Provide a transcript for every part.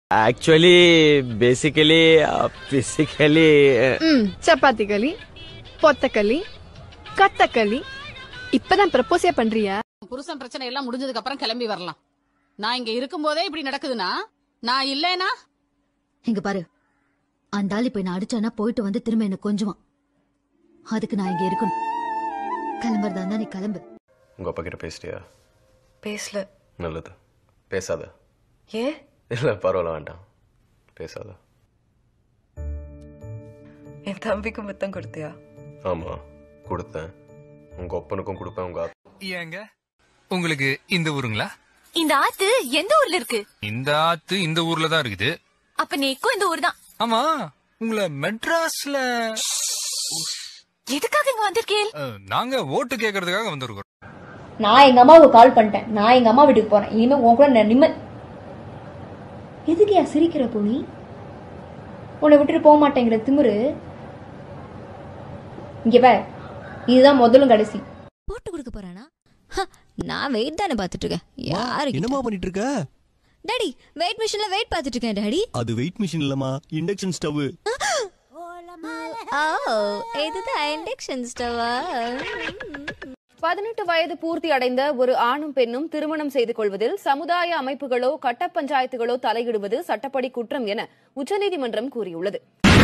Actually basically physically ம் சப்பாத்தி களி பொத்தக்களி கத்தக்களி இப்பதான் ப்ரப்போஸே பண்றியா புருஷன் பிரச்சனை எல்லாம் முடிஞ்சதுக்கு அப்புறம் கிளம்பி வரலாம் நான் இங்க இருக்கும்போதே இப்படி நடக்குதுன்னா நான் இல்லேனா இங்க பாரு அந்த ஆள் இப்ப என்ன அடிச்சானா போயிட்டு வந்து திரும்ப என்ன கொஞ்சுவான் அதுக்கு நான் இங்க இருக்கணும் கிளம்புறதா இருந்தா நீ கிளம்பு உங்க அப்பா கிட்ட பேசிட்டியா பேசல நல்லது பேசாத ஏன் இல்ல பரவாயில்ல வேண்டாம் பேசாத என் தம்பிக்கு முத்தம் கொடுத்தியா ஆமா கொடுத்தேன் உங்க ஒப்பனுக்கும் கொடுப்பேன் உங்க அப்~ ஏங்க உங்களுக்கு இந்த ஊருங்களா இந்த ஆத்து எந்த ஊர்ல இருக்கு இந்த ஆத்து இந்த ஊர்ல தான் இருக்குது அப்ப நீக்கும் இந்த ஊர் தான் ஆமா உங்களை மெட்ராஸ்ல எதுக்காக இங்க வந்திருக்கேன் அஹ், நாங்க ஓட்டு கேட்கறதுக்காக வந்திருக்கோம் நான் எங்க அம்மாவுக்கு கால் பண்ணிட்டேன் நான் எங்க அம்மா வீட்டுக்கு போறேன் இனிமே உன் கூட நான் நிம்ம எதுக்கு சிரிக்கிற பொண்ணி உன்னை விட்டுட்டு போக மாட்டேங்கிற திமிரு இங்க பார் இதுதான் முதலும் கடைசி போட்டு கொடுக்க போறானா ஹ, நான் வெயிட் தானே பாத்துட்டு இருக்கேன் யாரு என்னமா பண்ணிட்டு இருக்க டாடி வெயிட் மிஷின்ல வெயிட் பாத்துட்டு இருக்கேன் டாடி அது வெயிட் மிஷின் இல்லமா இண்டக்ஷன் ஸ்டவ் ஓ இதுதான் இண்டக்ஷன் ஸ்டவா பதினெட்டு வயது பூர்த்தி அடைந்த ஒரு ஆணும் பெண்ணும் திருமணம் செய்து கொள்வதில் சமுதாய அமைப்புகளோ கட்ட பஞ்சாயத்துகளோ தலையிடுவது சட்டப்படி குற்றம் என உச்சநீதிமன்றம் கூறியுள்ளது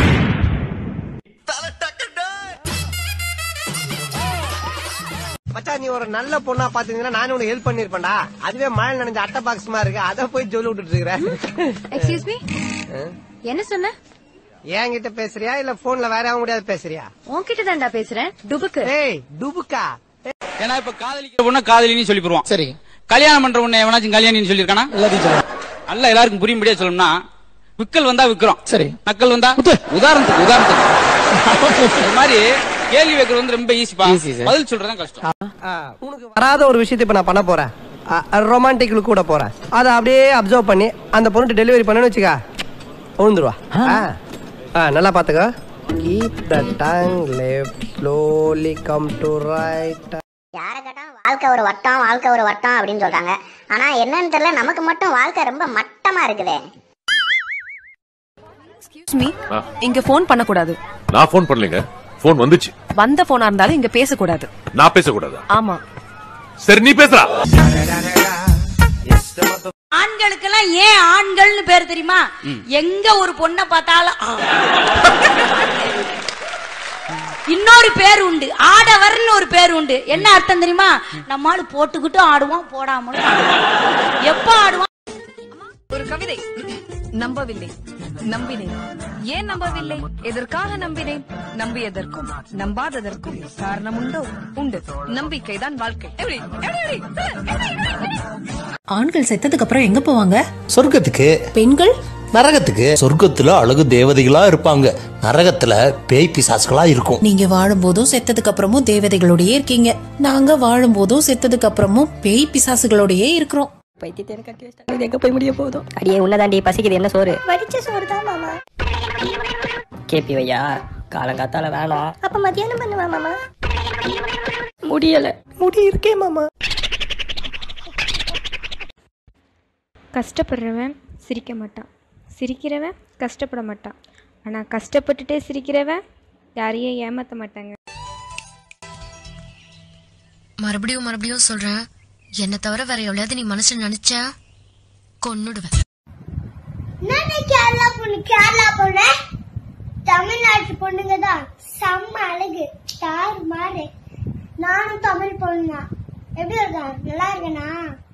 மச்சான் நீ ஒரு நல்ல பொண்ணா பாத்தீங்கன்னா நானே உனக்கு ஹெல்ப் பண்ணிருப்பேன்டா அதுவே மழை நனைஞ்ச அட்டை பாக்ஸ் மாதிரி இருக்கு அத போய் சொல்லி விட்டுட்டு இருக்கிற எக்ஸ்கியூஸ் மீ என்ன சொன்ன என்கிட்ட பேசுறியா இல்ல போன்ல வேற அவங்க முடியாது பேசுறியா உன்கிட்ட தான்டா பேசுறேன் டுபுக்கு ஏய் டுபுக்கா ஏன்னா இப்ப காதலிக்கிற பொண்ணு காதலின்னு சொல்லி போடுவான் சரி கல்யாணம் பண்ற உன்னை எவனாச்சும் கல்யாணின்னு சொல்லிருக்கானா அல்ல எல்லாருக்கும் புரியும்படியா சொல்லணும்னா விக்கல் வந்தா விக்கிறோம் சரி நக்கல் வந்தா உதாரணத்துக்கு உதாரணத்துக்கு இது மாதிரி கேள்வி வைக்கிறது வந்து ரொம்ப ஈஸிப்பா பதில் சொல்றதுதான் கஷ்டம் உனக்கு வராத ஒரு விஷயத்தை இப்ப நான் பண்ண போறேன் ரொமான்டிக் கூட போறேன் அதை அப்படியே அப்சர்வ் பண்ணி அந்த பொண்ணுட்டு டெலிவரி பண்ணனு வச்சுக்கா விழுந்துருவா ஆ. ஆ, நல்லா பாத்துக்கோ keep the tongue left slowly come to right யாரை கேட்டாலும் வாழ்க்கை ஒரு வட்டம் வாழ்க்கை ஒரு வட்டம் அப்படின்னு சொல்றாங்க ஆனா என்னன்னு தெரியல நமக்கு மட்டும் வாழ்க்கை ரொம்ப மட்டமா இருக்குதே எக்ஸ்கியூஸ் மீ இங்க ஃபோன் பண்ணக்கூடாது நான் ஃபோன் பண்ணலைங்க ஃபோன் வந்துச்சு வந்த போனா இருந்தாலும் இங்க பேசக்கூடாது நான் பேசக்கூடாதா ஆமா சரி நீ பேசுறா ஆண்களுக்கெல்லாம் ஏன் ஆண்கள்னு பேர் தெரியுமா எங்க ஒரு பொண்ணை பார்த்தாலும் ஆ. இன்னொரு பேர் உண்டு ஆடவர்னு ஒரு பேர் உண்டு என்ன அர்த்தம் தெரியுமா நம்மால போட்டுக்கிட்டு ஆடுவான் போடாமலும் ஆடுவான். எப்ப ஆடுவான் ஒரு கவிதை நம்பவில்லை நம்பினேன் ஏன் நம்பவில்லை எதற்காக நம்பினேன் நம்பியதற்கும் நம்பாததற்கும் காரணம் உண்டோ உண்டு நம்பிக்கைதான் வாழ்க்கை எப்படி எப்படி எப்படி ஆண்கள் செத்ததுக்கு அப்புறம் எங்க போவாங்க சொர்க்கத்துக்கு பெண்கள் நரகத்துக்கு சொர்க்கத்துல அழகு தேவதைகளா இருப்பாங்க நரகத்துல பேய் பிசாசுகளா இருக்கும் நீங்க வாழும்போதும் செத்ததுக்கு அப்புறமும் தேவதைகளோடயே இருக்கீங்க நாங்க வாழும்போதும் செத்ததுக்கு அப்புறமும் பேய் பிசாசுகளோடயே இருக்கிறோம் பைத்தியத்தை கட்டி வச்சிட்டாங்க எங்க போய் முடிய போதும் அடியே உன்னதாண்டி பசிக்குது என்ன சோறு வடிச்ச சோறு தான் மாமா கேப்பி வையா காலங்காத்தால வேணாம் அப்ப மத்தியானம் பண்ணுவா மாமா முடியல முடி இருக்கே மாமா கஷ்டப்படுறவன் சிரிக்க மாட்டான் சிரிக்கிறவன் கஷ்டப்பட மாட்டான் ஆனால் கஷ்டப்பட்டுட்டே சிரிக்கிறவன் யாரையும் ஏமாற்ற மாட்டாங்க மறுபடியும் மறுபடியும் சொல்றேன் என்ன தவிர வேற எவ்வளவு நீ மனசுல நினைச்ச கொன்னுடுவேன் நானே கேரளா பொண்ணு கேரளா பொண்ணு தமிழ்நாட்டு பொண்ணுங்க தான் செம்ம அழகு தாறு மாறு நானும் தமிழ் பொண்ணு தான் எப்படி இருக்கா நல்லா இருக்கனா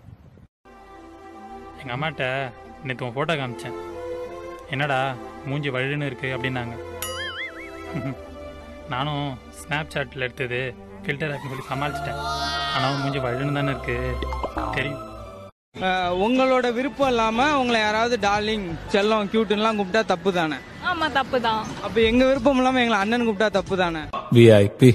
எங்கள் அம்மாட்ட நேற்று உன் ஃபோட்டோ காமிச்சேன் என்னடா மூஞ்சி வழுன்னு இருக்கு அப்படின்னாங்க நானும் ஸ்னாப் சாட்டில் எடுத்தது ஃபில்டர் ஆக்குன்னு சொல்லி சமாளிச்சிட்டேன் ஆனால் மூஞ்சி வழுன்னு தானே இருக்கு தெரியும் உங்களோட விருப்பம் இல்லாம உங்களை யாராவது டார்லிங் செல்லம் கியூட்டுலாம் கூப்பிட்டா தப்பு தானே ஆமா தப்பு தான் அப்ப எங்க விருப்பம் இல்லாம எங்களை அண்ணன் கூப்பிட்டா தப்பு தானே விஐபி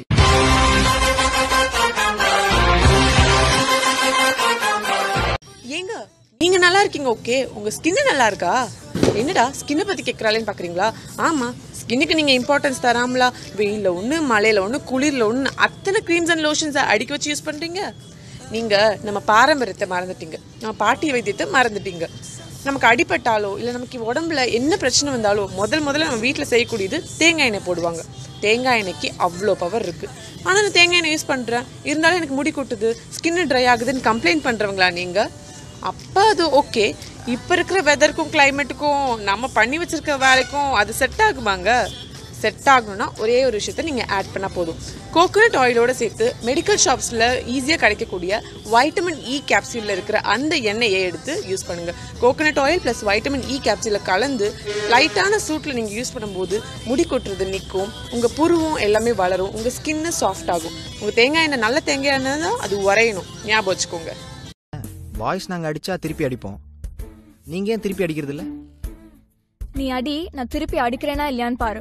ஏங்க நீங்க நல்லா இருக்கீங்க ஓகே உங்க ஸ்கின் நல்லா இருக்கா என்னடா ஸ்கின்னை பத்தி கேக்குறாளேன்னு பாக்குறீங்களா ஆமா ஸ்கின்னுக்கு நீங்க இம்பார்ட்டன்ஸ் தராமலா வெயில்ல ஒண்ணு மழையில ஒண்ணு குளிர்ல ஒண்ணு அத்தனை க்ரீம்ஸ் அண்ட் லோஷன்ஸ் அடிக்க வச்சு யூஸ் பண்றீங்க நீங்க நம்ம பாரம்பரியத்தை மறந்துட்டீங்க நம்ம பாட்டி வைத்தியத்தை மறந்துட்டீங்க நமக்கு அடிபட்டாலோ இல்லை நமக்கு உடம்புல என்ன பிரச்சனை வந்தாலோ முதல் முதல்ல நம்ம வீட்டில் செய்யக்கூடியது தேங்காய் எண்ணெய் போடுவாங்க தேங்காய் எண்ணெய்க்கு அவ்வளோ பவர் இருக்கு ஆனால் நான் தேங்காய் எண்ணெய் யூஸ் பண்ணுறேன் இருந்தாலும் எனக்கு முடி கொட்டுது ஸ்கின் ட்ரை ஆகுதுன்னு கம்ப்ளைண்ட் பண்ணுறவங்களா நீங்கள் அப்போ அது ஓகே இப்போ இருக்கிற வெதருக்கும் கிளைமேட்டுக்கும் நம்ம பண்ணி வச்சிருக்க வேலைக்கும் அது செட் ஆகுமாங்க செட் ஆகணும்னா ஒரே ஒரு விஷயத்த நீங்கள் ஆட் பண்ணால் போதும் கோகோனட் ஆயிலோட சேர்த்து மெடிக்கல் ஷாப்ஸில் ஈஸியாக கிடைக்கக்கூடிய வைட்டமின் இ கேப்சூலில் இருக்கிற அந்த எண்ணெயை எடுத்து யூஸ் பண்ணுங்கள் coconut oil plus vitamin E கேப்சூலில் கலந்து லைட்டான சூட்டில் நீங்கள் யூஸ் பண்ணும்போது முடி கொட்டுறது நிற்கும் உங்கள் புருவம் எல்லாமே வளரும் உங்கள் ஸ்கின்னு சாஃப்ட் ஆகும் உங்கள் தேங்காய் எண்ணெய் நல்ல தேங்காய் எண்ணெய் தான் அது உரையணும் ஞாபகம் வச்சுக்கோங்க பாய்ஸ் நாங்க அடிச்சா திருப்பி அடிப்போம் நீங்க ஏன் திருப்பி அடிக்கிறது இல்ல நீ அடி நான் திருப்பி அடிக்கிறேனா இல்லையான்னு பாரு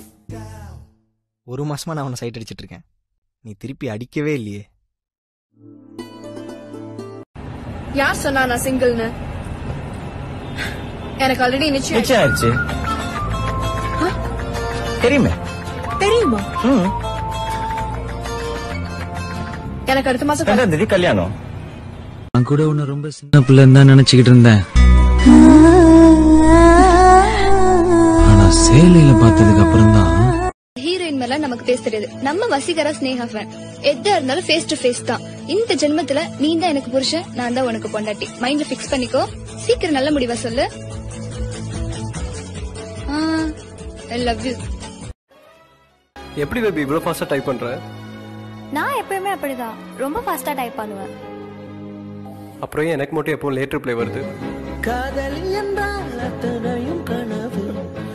ஒரு மாசமா நான் அவனை சைட் அடிச்சிட்டு இருக்கேன் நீ திருப்பி அடிக்கவே இல்லையே யார் சொன்னா நான் சிங்கிள்னு எனக்கு ஆல்ரெடி நிச்சயம் நிச்சயம் ஆயிடுச்சு தெரியுமே தெரியுமா ம் எனக்கு அடுத்த மாசம் ரெண்டாம் தேதி கல்யாணம் நான் கூட உன்னை ரொம்ப சின்ன பிள்ளைன்னு தான் நினைச்சுக்கிட்டு இருந்தேன் ஆனா சேலையில பார்த்ததுக்கு அப்புறம் தான் ஹீரோயின் மேல நமக்கு பேச தெரியாது நம்ம வசீகரா ஸ்னேகா ஃபேன் எதா இருந்தாலும் ஃபேஸ் டு ஃபேஸ் தான் இந்த ஜென்மத்துல நீ தான் எனக்கு புருஷன் நான் தான் உனக்கு பொண்டாட்டி மைண்ட்ல ஃபிக்ஸ் பண்ணிக்கோ சீக்கிரம் நல்ல முடிவா சொல்லு ஐ லவ் யூ எப்படி பேபி இவ்வளோ ஃபாஸ்ட்டாக டைப் பண்ற நான் எப்பயுமே அப்படிதான் ரொம்ப ஃபாஸ்டா டைப் பண்ணுவேன் அப்புறம் ஏன் எனக்கு மட்டும் எப்போ லேட் ரிப்ளை வருது காதல் என்றால் அத்தனையும் கனவு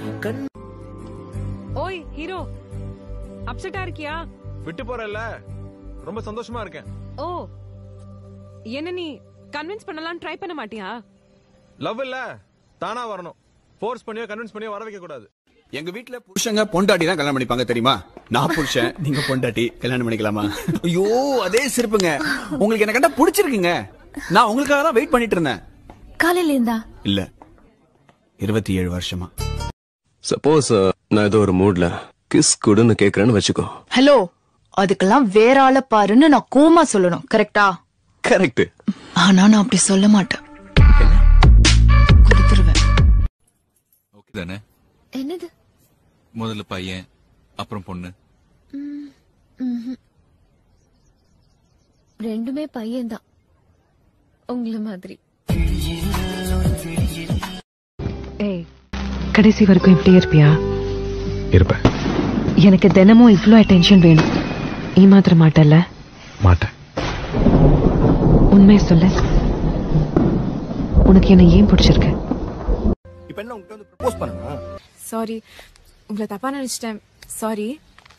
ஓய் ஹீரோ அப்செட்டா இருக்கியா விட்டு போறல்ல ரொம்ப சந்தோஷமா இருக்கேன் ஓ என்ன நீ கன்வின்ஸ் பண்ணலாம் ட்ரை பண்ண மாட்டியா லவ் இல்ல தானா வரணும் ஃபோர்ஸ் பண்ணியோ கன்வின்ஸ் பண்ணியோ வர வைக்க கூடாது எங்க வீட்ல புருஷங்க பொண்டாட்டி தான் கல்யாணம் பண்ணிப்பாங்க தெரியுமா நான் புருஷன் நீங்க பொண்டாட்டி கல்யாணம் பண்ணிக்கலாமா ஐயோ அதே சிரிப்புங்க உங்களுக்கு என்ன கண்டா பிடிச்சிருக்குங்க நான் உங்களுக்காக தான் வெயிட் பண்ணிட்டு இருந்தேன் காலையில இருந்தா இல்ல இருபத்தி ஏழு வருஷமா சப்போஸ் நான் ஏதோ ஒரு மூட்ல கிஸ் கொடுன்னு கேக்குறேன்னு வச்சுக்கோ ஹலோ அதுக்கெல்லாம் வேற ஆள பாருன்னு நான் கோமா சொல்லணும் கரெக்டா கரெக்ட் ஆனா நான் அப்படி சொல்ல மாட்டேன் ஓகே தானே என்னது முதல்ல பையன் அப்புறம் பொண்ணு ரெண்டுமே பையன்தான் உங்கள மாதிரி ஏய் கடைசி வரைக்கும் இப்படி இருப்பியா இருப்பேன் எனக்கு தினமும் இவ்ளோ அட்டென்ஷன் வேணும் ஏமாத்திர மாட்டல்ல மாட்டேன் உண்மையை சொல்லு உனக்கு என்ன ஏன் பிடிச்சிருக்கு இப்ப என்ன உங்ககிட்ட வந்து ப்ரப்போஸ் பண்ணணும் சாரி உங்களை தப்பா நினைச்சிட்டேன் சாரி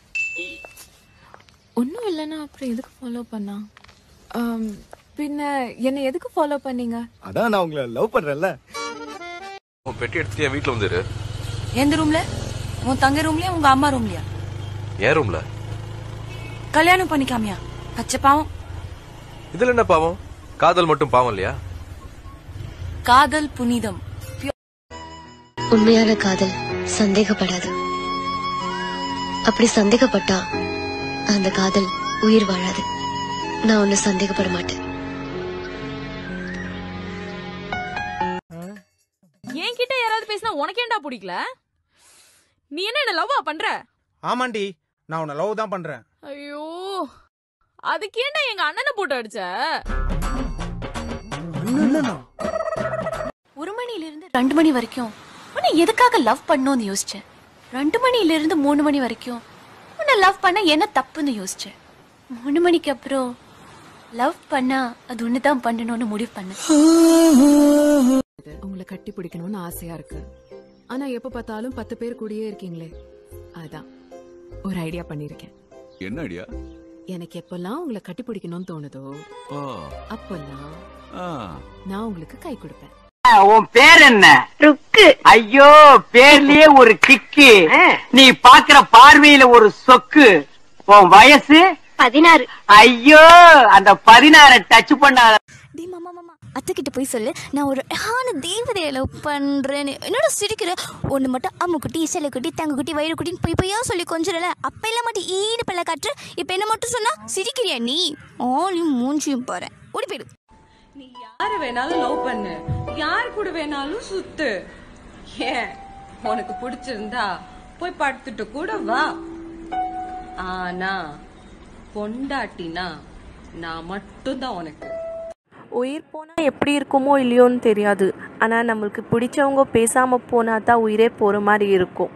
ஒன்றும் இல்லைன்னா அப்புறம் எதுக்கு ஃபாலோ பண்ணா ஆம், பின்ன என்னை எதுக்கு ஃபாலோ பண்ணீங்க அதான் நான் உங்களை லவ் பண்றேன்ல உன் பெட்டி எடுத்துட்டு என் வீட்டுல வந்துரு எந்த ரூம்ல உன் தங்க ரூம்லயா உங்க அம்மா ரூம்லயா ஏன் ரூம்ல கல்யாணம் பண்ணிக்காமியா பச்சை பாவம் இதுல என்ன பாவம் காதல் மட்டும் பாவம் இல்லையா காதல் புனிதம் உண்மையான காதல் சந்தேகப்படாது அப்படி சந்தேகப்பட்டா அந்த காதல் உயிர் வாழாது நான் ஒன்னு சந்தேகப்பட மாட்டேன் என்கிட்ட யாராவது பேசினா உனக்கு ஏன்டா பிடிக்கல நீ என்ன என்ன லவ்வா பண்ற ஆமாண்டி நான் உன்னை லவ் தான் பண்றேன் ஐயோ அதுக்கு ஏன்டா எங்க அண்ணனை போட்டு அடிச்ச ஒரு மணில இருந்து ரெண்டு மணி வரைக்கும் உன்னை எதுக்காக லவ் பண்ணணும்னு யோசிச்சேன் ரெண்டு மணில இருந்து மூணு மணி வரைக்கும் உன்னை லவ் பண்ண என்ன தப்புன்னு யோசிச்சேன் மூணு மணிக்கு அப்புறம் லவ் பண்ணா அது ஒண்ணுதான் பண்ணணும்னு முடிவு பண்ணேன் உங்களை கட்டி பிடிக்கணும்னு ஆசையா இருக்கு ஆனா எப்ப பார்த்தாலும் பத்து பேர் கூடயே இருக்கீங்களே அதான் ஒரு ஐடியா பண்ணிருக்கேன் என்ன ஐடியா எனக்கு எப்பெல்லாம் உங்களை கட்டி பிடிக்கணும்னு தோணுதோ ஓ அப்பெல்லாம் ஆ நான் உங்களுக்கு கை கொடுப்பேன் உன் பேர் என்ன ருக்கு ஐயோ பேர்லயே ஒரு கிக்கு நீ பாக்குற பார்வையில ஒரு சொக்கு உன் வயசு பதினாறு ஐயோ அந்த பதினாற டச் பண்ணாத அத்தை கிட்ட போய் சொல்லு நான் ஒரு அழகான தேவதையை லவ் பண்றேன்னு என்னடா சிரிக்கிற ஒண்ணு மட்டும் அம்மு குட்டி இசலை குட்டி தங்க குட்டி வயிறு குட்டின்னு போய் போய்யா சொல்லி கொஞ்சிடல அப்ப எல்லாம் மட்டும் ஈடு பல்ல காட்டுற இப்ப என்ன மட்டும் சொன்னா சிரிக்கிறியா நீ ஆளையும் மூஞ்சியும் பாரு ஓடி போயிடு நீ யார வேணாலும் லவ் பண்ணு யார் கூட வேணாலும் சுத்து ஏன் உனக்கு பிடிச்சிருந்தா போய் படுத்துட்டு கூட வா ஆனா பொண்டாட்டினா நான் மட்டும்தான் உனக்கு உயிர் போனா எப்படி இருக்குமோ இல்லையோன்னு தெரியாது ஆனா நம்மளுக்கு பிடிச்சவங்க பேசாம போனா தான் உயிரே போற மாதிரி இருக்கும்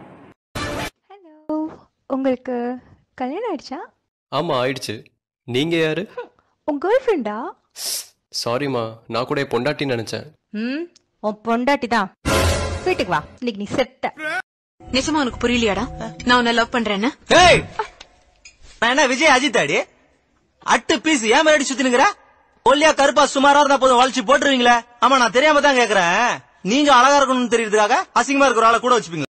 உங்களுக்கு கல்யாணம் ஆயிடுச்சா ஆமா ஆயிடுச்சு நீங்க யாரு உங்க கேர்ள் ஃப்ரெண்டா சாரிம்மா நான் கூட என் பொண்டாட்டின்னு நினைச்சேன் ம் உன் பொண்டாட்டி தான் வீட்டுக்கு வா இன்னைக்கு நீ செத்த நிஜமா உனக்கு புரியலையாடா நான் உன்னை லவ் பண்றேன்னு ஏய் நான் என்ன விஜய் அஜித் அடி அட்டு பீஸ் ஏன் மேடி சுத்தினுங்கிற ஒல்லியா கருப்பா சுமாரா இருந்தா போதும் வளைச்சு போட்டுருவீங்களே ஆமா நான் தெரியாம தான் கேக்குறேன் நீங்க அழகா இருக்கணும்னு தெரியறதுக்காக அசிங்கமா இருக்கிற ஆளை கூட வச்சுப்பீங்க